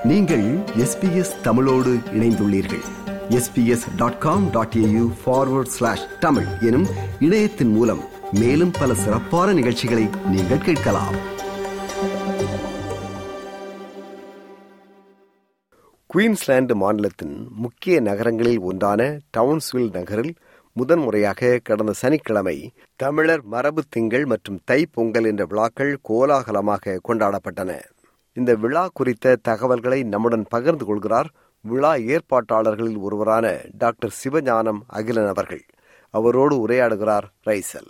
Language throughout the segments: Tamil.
நீங்கள் எஸ்பிஎஸ் தமிழோடு இணைந்துள்ளீர்கள் SBS dot com dot AU forward slash Tamil எனும் இணையத்தின் மூலம் மேலும் பல சிறப்பான நிகழ்ச்சிகளை நீங்கள் கேட்கலாம் குயின்ஸ்லாந்து மாநிலத்தின் முக்கிய நகரங்களில் ஒன்றான டவுன்ஸ்வில் நகரில் முதன்முறையாக கடந்த சனிக்கிழமை தமிழர் மரபு திங்கள் மற்றும் தை பொங்கல் என்ற விழாக்கள் கோலாகலமாக கொண்டாடப்பட்டன இந்த விழா குறித்த தகவல்களை நம்முடன் பகிர்ந்து கொள்கிறார் விழா ஏற்பாட்டாளர்களில் ஒருவரான டாக்டர் சிவஞானம் அகிலன் அவர்கள் அவரோடு உரையாடுகிறார் ரைசல்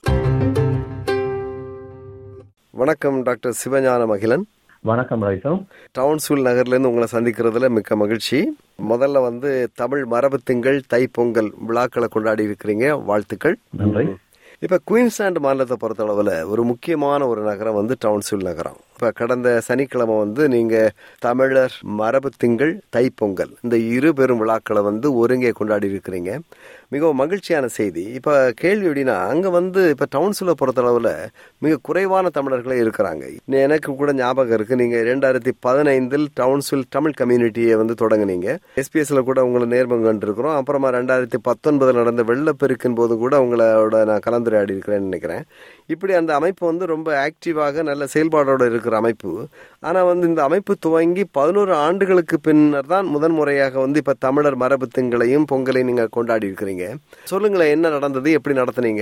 வணக்கம் டாக்டர் சிவஞானம் அகிலன் வணக்கம் ரைசம் டவுன்ஸ்வில் நகர்லேருந்து உங்களை சந்திக்கிறதுல மிக்க மகிழ்ச்சி முதல்ல வந்து தமிழ் மரபு திங்கள் தைப்பொங்கல் விழாக்களை கொண்டாடி இருக்கிறீங்க வாழ்த்துக்கள் நன்றி இப்ப குயின்ஸ்லாந்து மாநிலத்தை பொறுத்தளவுல ஒரு முக்கியமான ஒரு நகரம் வந்து டவுன்ஸ்வில் நகரம் இப்ப கடந்த சனிக்கிழமை வந்து நீங்க தமிழர் மரபு திங்கள் தைப்பொங்கல் இந்த இரு பெரும் விழாக்களை வந்து ஒருங்கே கொண்டாடி இருக்கிறீங்க மிகவும் மகிழ்ச்சியான செய்தி இப்ப கேள்வி எப்படின்னா அங்க வந்து இப்ப டவுன்ஸ்வில் பொறுத்தளவுல மிக குறைவான தமிழர்களே இருக்கிறாங்க எனக்கு கூட ஞாபகம் இருக்கு நீங்க இரண்டாயிரத்தி பதினைந்தில் டவுன்ஸ்வில் தமிழ் கம்யூனிட்டியை வந்து தொடங்குனீங்க எஸ்பிஎஸ்ல கூட உங்களை நேர்மம் கண்டிருக்கிறோம் அப்புறமா ரெண்டாயிரத்தி பத்தொன்பதுல நடந்த வெள்ளப்பெருக்கின் போது கூட உங்களோட நான் கலந்துரையாடி இருக்கிறேன்னு நினைக்கிறேன் இப்படி அந்த அமைப்பு வந்து ரொம்ப ஆக்டிவாக நல்ல செயல்பாடோட இருக்கிற அமைப்பு ஆனா வந்து இந்த அமைப்பு துவங்கி பதினோரு ஆண்டுகளுக்கு பின்னர் தான் முதன் முறையாக வந்து இப்ப தமிழர் மரபு திங்களையும் பொங்கலையும் நீங்க கொண்டாடி இருக்கிறீங்க சொல்லுங்களேன் என்ன நடந்தது எப்படி நடத்துனீங்க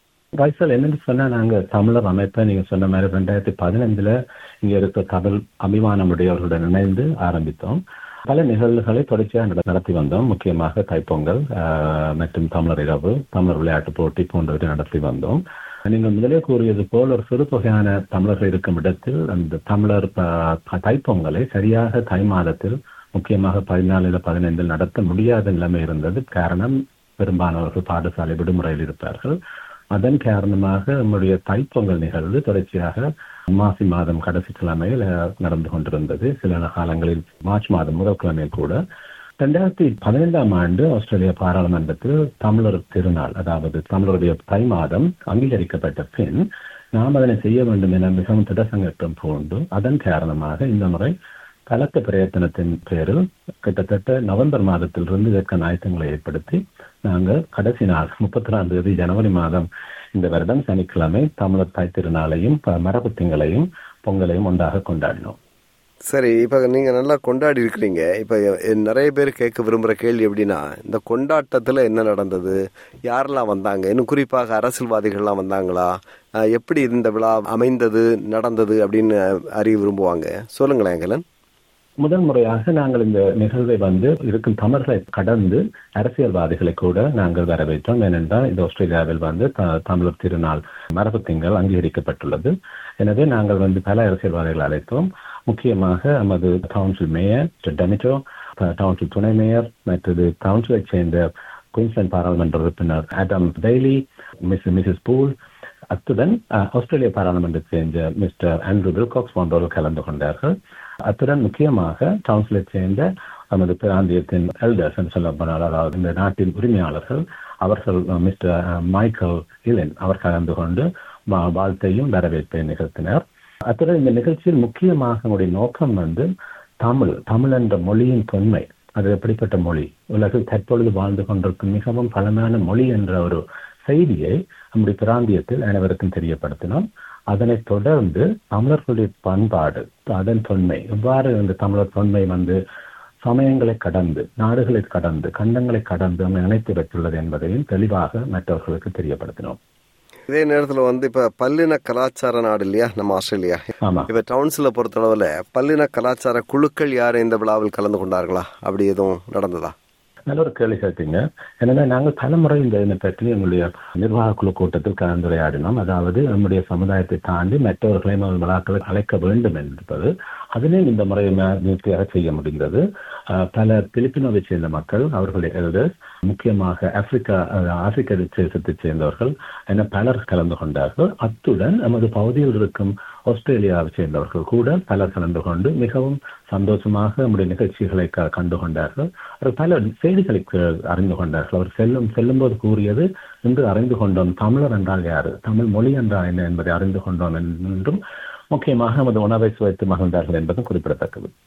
ரைசல் என்னன்னு சொன்னா நாங்க தமிழர் அமைப்பை நீங்க சொன்ன மாதிரி ரெண்டாயிரத்தி பதினைந்துல இங்க இருக்க தமிழ் அபிமானம் உடையவர்களுடன் இணைந்து ஆரம்பித்தோம் பல நிகழ்வுகளை தொடர்ச்சியாக நட- நடத்தி வந்தோம் முக்கியமாக தைப்பொங்கல் ஆஹ், மற்றும் தமிழர் இரவு தமிழர் விளையாட்டு போட்டி போன்றவற்றை நடத்தி வந்தோம் நீங்கள் முதலே கூறியது போல் ஒரு சிறு தொகையான தமிழர்கள் இருக்கும் இடத்தில் அந்த தமிழர் ஆஹ், தைப்பொங்கலை சரியாக தை மாதத்தில் முக்கியமாக பதினாலுல பதினைந்தில் நடத்த முடியாத நிலைமை இருந்தது காரணம் பெரும்பாலானவர்கள் பாடசாலை விடுமுறையில் இருப்பார்கள் அதன் காரணமாக நம்முடைய தைப்பொங்கல் நிகழ்வு தொடர்ச்சியாக மாசி மாதம் கடைசி கிழமையில் அஹ், நடந்து கொண்டிருந்தது சில காலங்களில் மார்ச் மாதம் முதல் கிழமையில் கூட ரெண்டாயிரத்தி பதினைந்தாம் ஆண்டு ஆஸ்திரேலிய பாராளுமன்றத்தில் தமிழர் திருநாள் அதாவது தமிழருடைய தை மாதம் அங்கீகரிக்கப்பட்ட பின் நாம் அதனை செய்ய வேண்டும் என மிகவும் திடசங்கட்டம் பூண்டு அதன் காரணமாக இந்த முறை கலக்க பிரயத்தனத்தின் பேரில் கிட்டத்தட்ட நவம்பர் மாதத்திலிருந்து இதற்கான ஆயத்தங்களை ஏற்படுத்தி நாங்கள் கடைசி நாள் முப்பத்தி நாலாம் தேதி ஜனவரி மாதம் இந்த வருடம் சனிக்கிழமை தமிழர் தாய் திருநாளையும் ப- மரபு திங்களையும் பொங்கலையும் ஒன்றாக கொண்டாடினோம் சரி இப்ப நீங்க நல்லா கொண்டாடி இருக்கிறீங்க இப்ப எ- நிறைய பேர் கேட்க விரும்புற கேள்வி எப்படின்னா இந்த கொண்டாட்டத்துல என்ன நடந்தது யாரெல்லாம் வந்தாங்க இன்னும் குறிப்பாக அரசியல்வாதிகள்லாம் வந்தாங்களா அஹ், எப்படி இந்த விழா அமைந்தது நடந்தது அப்படின்னு அறிய விரும்புவாங்க சொல்லுங்களேன் அங்கலன் முதல் முறையாக நாங்கள் இந்த நிகழ்வை வந்து இருக்கும் தமிழர்களை கடந்து அரசியல்வாதிகளை கூட நாங்கள் வரவேற்றோம் ஏனென்றால் இந்த ஆஸ்திரேலியாவில் வந்து த- தமிழர் திருநாள் மரபு திங்கள் அங்கீகரிக்கப்பட்டுள்ளது எனவே நாங்கள் வந்து பல அரசியல்வாதிகளை அழைத்தோம் முக்கியமாக நமது council mayor mister Demitto council துணை மேயர் மற்றது கவுன்சிலை சேர்ந்த குயின்ஸ்லாந்து பாராளுமன்ற உறுப்பினர் Adam Daily miss Mrs Pool அத்துடன் அஹ், ஆஸ்திரேலிய பாராளுமன்றத்தை சேர்ந்த மிஸ்டர் ஆண்ட்ரூ வில்காக்ஸ் போன்றவர்கள் கலந்து கொண்டார்கள் அத்துடன் முக்கியமாக கவுன்சிலை சேர்ந்த நமது பிராந்தியத்தின் எல்டர்ஸ் என்று சொல்லப்போனால் அதாவது இந்த நாட்டின் உரிமையாளர்கள் அவர்கள் அஹ், மிஸ்டர் அஹ், மைக்கேல் இலன் அவர் கலந்து கொண்டு வா- வாழ்த்தையும் வரவேற்பையும் நிகழ்த்தினர் அத்துடன் இந்த நிகழ்ச்சியில் முக்கியமாக நம்முடைய நோக்கம் வந்து தமிழ் தமிழ் என்ற மொழியின் தொன்மை அது எப்படிப்பட்ட மொழி உலகில் தற்பொழுது வாழ்ந்து கொண்டிருக்கும் மிகவும் பழமையான மொழி என்ற ஒரு செய்தியை நம்முடைய பிராந்தியத்தில் அனைவருக்கும் தெரியப்படுத்தினோம் அதனைத் தொடர்ந்து தமிழர்களுடைய பண்பாடு அதன் தொன்மை எவ்வாறு இந்த தமிழர் தொன்மை வந்து சமயங்களை கடந்து நாடுகளை கடந்து கண்டங்களை கடந்து நம்ம இணைத்து வைத்துள்ளது என்பதையும் தெளிவாக மற்றவர்களுக்கு தெரியப்படுத்தினோம் இதே நேரத்துல வந்து இப்ப பல்லின கலாச்சார நாடு இல்லையா நம்ம ஆஸ்திரேலியா ஆமா இப்ப டவுன்ஸ்ல பொறுத்தளவுல பல்லின கலாச்சார குழுக்கள் யாரும் இந்த விழாவில் கலந்து கொண்டார்களா அப்படி எதுவும் நடந்ததா நல்ல ஒரு கேள்வி கேட்டீங்க எனவே நாங்கள் பலமுறை இந்த இதை பற்றி எங்களுடைய நிர்வாக குழு கூட்டத்தில் கலந்துரையாடினோம் அதாவது நம்முடைய சமுதாயத்தை தாண்டி மற்றவர்களையும் ஒரு விழாக்களை அழைக்க வேண்டும் என்பது அதிலே இந்த முறை நிறுத்தியாக செய்ய முடிந்தது அஹ், பல பிலிப்பினோவை சேர்ந்த மக்கள் அவர்களுடைய எல்டர்ஸ் முக்கியமாக ஆப்பிரிக்கா அஹ், ஆப்பிரிக்க தேசத்தைச் சேர்ந்தவர்கள் என பலர் கலந்து கொண்டார்கள் அத்துடன் நமது பகுதியில் இருக்கும் ஆஸ்திரேலியாவை சேர்ந்தவர்கள் கூட பலர் கலந்து கொண்டு மிகவும் சந்தோஷமாக நம்முடைய நிகழ்ச்சிகளை க- கண்டு கொண்டார்கள் அவர் பல செய்திகளை க- அறிந்து கொண்டார்கள் அவர் செல்லும் செல்லும்போது கூறியது இன்று அறிந்து கொண்டோம் தமிழர் என்றால் யாரு தமிழ் மொழி என்றால் என்ன என்பதை அறிந்து கொண்டோம் என்றும் முக்கியமாக நமது உணவை சுவைத்து மகிழ்ந்தார்கள் என்பதும் குறிப்பிடத்தக்கது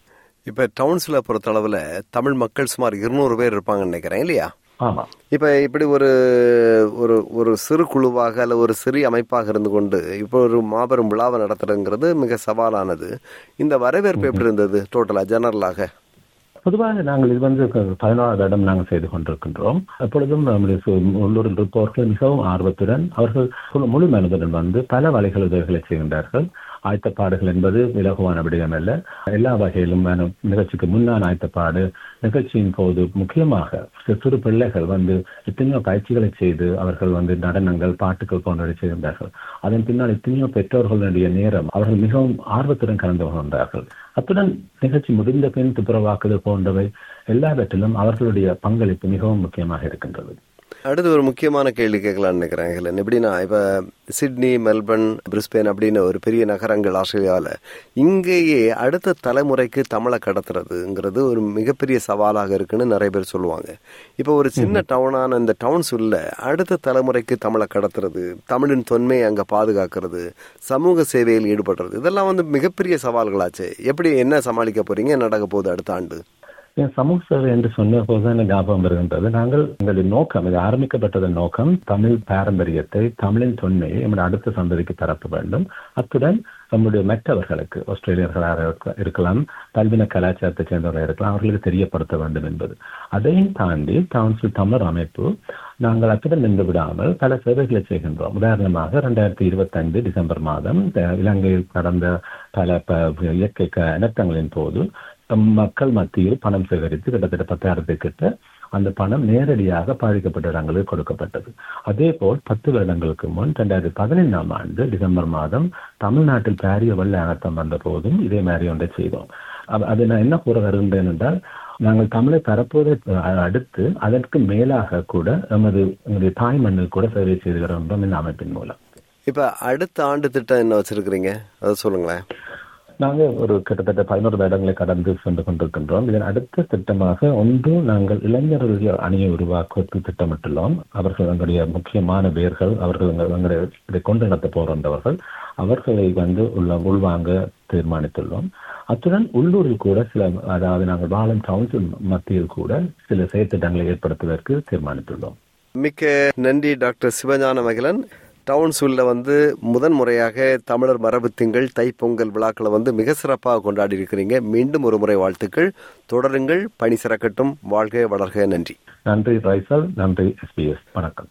இப்ப டவுன்ஸ்ல பொறுத்த அளவுல தமிழ் மக்கள் சுமார் இருநூறு பேர் இருப்பாங்கன்னு நினைக்கிறேன் இல்லையா ஆமா இப்ப இப்படி ஒரு ஒரு ஒரு சிறு குழுவாக அல்ல ஒரு சிறிய அமைப்பாக இருந்து கொண்டு இப்போ ஒரு மாபெரும் விழாவை நடத்துறதுங்கிறது மிக சவாலானது இந்த வரவேற்பு எப்படி இருந்தது டோட்டலா ஜெனரலாக பொதுவாக நாங்கள் இது வந்து பதினோராவது இடம் நாங்கள் செய்து கொண்டிருக்கின்றோம் எப்பொழுதும் நம்முடைய சு- உள்ளூரில் இருப்பவர்கள் மிகவும் ஆர்வத்துடன் அவர்கள் முழு- முழு மனதுடன் வந்து பல வழிகள் உதவிகளை செய்கின்றார்கள் ஆயத்தப்பாடுகள் என்பது இலகுவான விடயம் அல்ல எல்லா வகையிலும் மான- நிகழ்ச்சிக்கு முன்னான ஆயத்தப்பாடு நிகழ்ச்சியின் போது முக்கியமாக சி- சிறு பிள்ளைகள் வந்து எத்தனையோ பயிற்சிகளை செய்து அவர்கள் வந்து நடனங்கள் பாட்டுகள் போன்றவை செய்கின்றார்கள் அதன் பின்னால் எத்தனையோ பெற்றோர்களுடைய நேரம் அவர்கள் மிகவும் ஆர்வத்துடன் கலந்து கொள்கின்றார்கள் அத்துடன் நிகழ்ச்சி முடிந்த பின் துப்புரவாக்குதல் போன்றவை எல்லாவற்றிலும் அவர்களுடைய பங்களிப்பு மிகவும் முக்கியமாக இருக்கின்றது அடுத்து ஒரு முக்கியமான கேள்வி கேட்கலாம்னு நினைக்கிறேன் ஹெலன் எப்படின்னா இப்ப சிட்னி மெல்பர்ன் பிரிஸ்பேன் அப்படின்னு ஒரு பெரிய நகரங்கள் ஆஸ்திரேலியாவில் இங்கேயே அடுத்த தலைமுறைக்கு தமிழை கடத்துறதுங்கிறது ஒரு மிகப்பெரிய சவாலாக இருக்குன்னு நிறைய பேர் சொல்லுவாங்க இப்போ ஒரு சின்ன டவுனான இந்த டவுன்ஸ் உள்ள அடுத்த தலைமுறைக்கு தமிழை கடத்துறது தமிழின் தொன்மையை அங்க பாதுகாக்கிறது சமூக சேவையில் ஈடுபடுறது இதெல்லாம் வந்து மிகப்பெரிய சவால்களாச்சு எப்படி என்ன சமாளிக்க போறீங்க என்ன நடக்க போகுது அடுத்த ஆண்டு என் சமூக சேவை என்று சொன்ன போது எனக்கு ஞாபகம் வருகின்றது நாங்கள் எங்களுடைய நோக்கம் இது ஆரம்பிக்கப்பட்டதன் நோக்கம் தமிழ் பாரம்பரியத்தை தமிழின் தொன்மையை நம்முடைய அடுத்த சந்ததிக்கு பரப்ப வேண்டும் அத்துடன் நம்முடைய மற்றவர்களுக்கு ஆஸ்திரேலியர்களாக இருக்க- இருக்கலாம் பல்வின கலாச்சாரத்தை சேர்ந்தவர்களாக இருக்கலாம் அவர்களுக்கு தெரியப்படுத்த வேண்டும் என்பது அதையும் தாண்டி கவுன்சில் தமிழர் அமைப்பு நாங்கள் அத்துடன் நின்று விடாமல் பல சேவைகளை செய்கின்றோம் உதாரணமாக ரெண்டாயிரத்தி இருபத்தைந்து டிசம்பர் மாதம் இந்த இலங்கையில் கடந்த பல ப- இயற்கை க- இணக்கங்களின் போது மக்கள் மத்தியில் பணம் சேகரித்து கிட்டத்தட்ட பத்தாயிரத்துக்கு கிட்ட அந்த பணம் நேரடியாக பாதிக்கப்பட்ட இடங்களுக்கு கொடுக்கப்பட்டது அதே போல் பத்து வருடங்களுக்கு முன் ரெண்டாயிரத்தி பதினைந்தாம் ஆண்டு டிசம்பர் மாதம் தமிழ்நாட்டில் பாரிய வெள்ள அனர்த்தம் வந்த போதும் இதே மாதிரி ஒன்றை செய்தோம் அ- அது நான் என்ன கூற வருகின்றேன் என்றால் நாங்கள் தமிழை பரப்புவதை அ- அடுத்து அதற்கு மேலாக கூட நமது எங்களுடைய தாய் மண்ணில் கூட சேவை செய்து வருகின்றோம் இந்த அமைப்பின் மூலம் இப்ப அடுத்த ஆண்டு திட்டம் என்ன வச்சிருக்கிறீங்க அதை சொல்லுங்களேன் நாங்கள் ஒரு கிட்டத்தட்ட பதினோரு வருடங்களை கடந்து சென்று கொண்டிருக்கின்றோம் இதன் அடுத்த திட்டமாக ஒன்று நாங்கள் இளைஞர்களுடைய அணியை உருவாக்குவதற்கு திட்டமிட்டுள்ளோம் அவர்கள் எங்களுடைய முக்கியமான வேர்கள் அவர்கள் எங்கள் எங்களுடைய இதை கொண்டு நடத்த போகின்றவர்கள் அவர்களை வந்து உள்ள உள்வாங்க தீர்மானித்துள்ளோம் அத்துடன் உள்ளூரில் கூட சில அதாவது நாங்கள் வாழும் கவுன்சில் மத்தியில் கூட சில செயற்திட்டங்களை ஏற்படுத்துவதற்கு தீர்மானித்துள்ளோம் மிக்க நன்றி டாக்டர் சிவஞான மகிழன் டவுன்ஸுல்ல வந்து முதன் முறையாக தமிழர் மரபு திங்கள் தைப்பொங்கல் விழாக்களை வந்து மிக சிறப்பாக கொண்டாடி இருக்கிறீங்க மீண்டும் ஒரு முறை வாழ்த்துக்கள் தொடருங்கள் பணி சிறக்கட்டும் வாழ்க வளர்க நன்றி நன்றி ரைசல் நன்றி எஸ்பிஎஸ் வணக்கம்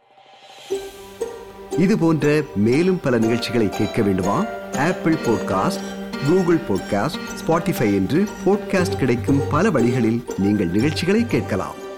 இது போன்ற மேலும் பல நிகழ்ச்சிகளை கேட்க வேண்டுமா Apple podcast Google podcast Spotify என்று பாட்காஸ்ட் கிடைக்கும் பல வழிகளில் நீங்கள் நிகழ்ச்சிகளை கேட்கலாம்